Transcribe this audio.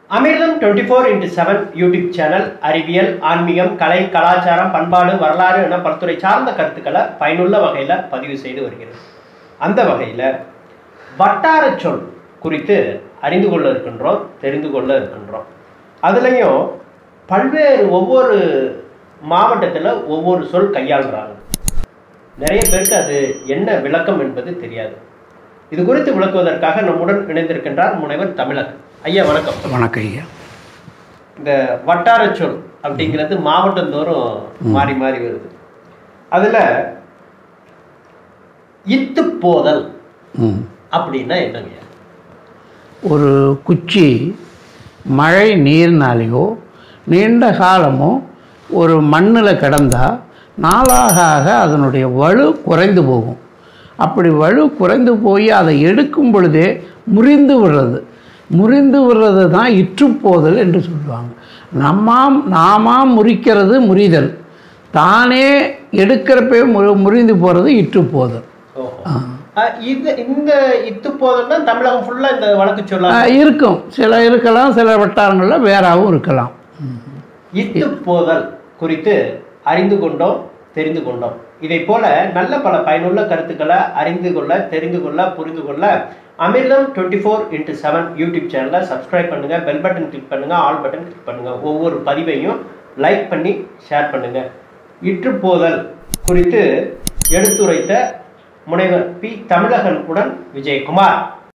அமிர்தம் twenty four into seven YouTube channel அறிவியல் ஆன்மீகம் கலை கலாச்சாரம் பண்பாடு வரலாறு என பல்துறை சார்ந்த கருத்துக்களை பயனுள்ள வகையில் பதிவு செய்து வருகிறது அந்த வகையில் வட்டார சொல் குறித்து அறிந்து கொள்ள இருக்கின்றோம் தெரிந்து கொள்ள இருக்கின்றோம் அதுலேயும் பல்வேறு ஒவ்வொரு மாவட்டத்தில் ஒவ்வொரு சொல் கையாளுறாங்க நிறைய பேருக்கு அது என்ன விளக்கம் என்பது தெரியாது இது குறித்து விளக்குவதற்காக நம்முடன் இணைந்திருக்கின்றார் முனைவர் தமிழன் ஐயா வணக்கம் வணக்கம் ஐயா இந்த வட்டார சொல் அப்படிங்கிறது மாவட்டந்தோறும் மாறி மாறி வருது அதுல இத்து போதல் ம் அப்படின்னா என்னங்க ஒரு குச்சி மழை நீர்னாலேயோ நீண்ட காலமோ ஒரு மண்ணில் கிடந்தால் நாளாக ஆக அதனுடைய வலு குறைந்து போகும் அப்படி வலு குறைந்து போய் அதை எடுக்கும் பொழுதே முறிந்து விடுறது முறிந்து விடுறது தான் இற்றுப்போதல் என்று சொல்லுவாங்க நம்மாம் நாமா முறிக்கிறது முறிதல் தானே எடுக்கிறப்பே மு முறிந்து போகிறது இற்றுப்போதல் ஓஹோ அஹ் இது இந்த இத்து போதல்னா தமிழகம் ஃபுல்லா இந்த வழக்கு சொல்ல ஆ, இருக்கும் சில இருக்கலாம் சில வட்டாரங்களில் வேறாவும் இருக்கலாம் இத்து போதல் குறித்து அறிந்து கொண்டோம் தெரிந்து கொண்டோம் இதை போல நல்ல பல பயனுள்ள கருத்துக்களை அறிந்து கொள்ள தெரிந்து கொள்ள புரிந்து கொள்ள Amirtham twenty four into seven YouTube சேனலை சப்ஸ்கிரைப் பண்ணுங்க பெல் பட்டன் கிளிக் பண்ணுங்க ஆல் பட்டன் கிளிக் பண்ணுங்க ஒவ்வொரு பதிவையும் லைக் பண்ணி ஷேர் பண்ணுங்க இற்றுப்போதல் குறித்து எடுத்துரைத்த முனைவர் பி தமிழகன் உடன் விஜயகுமார்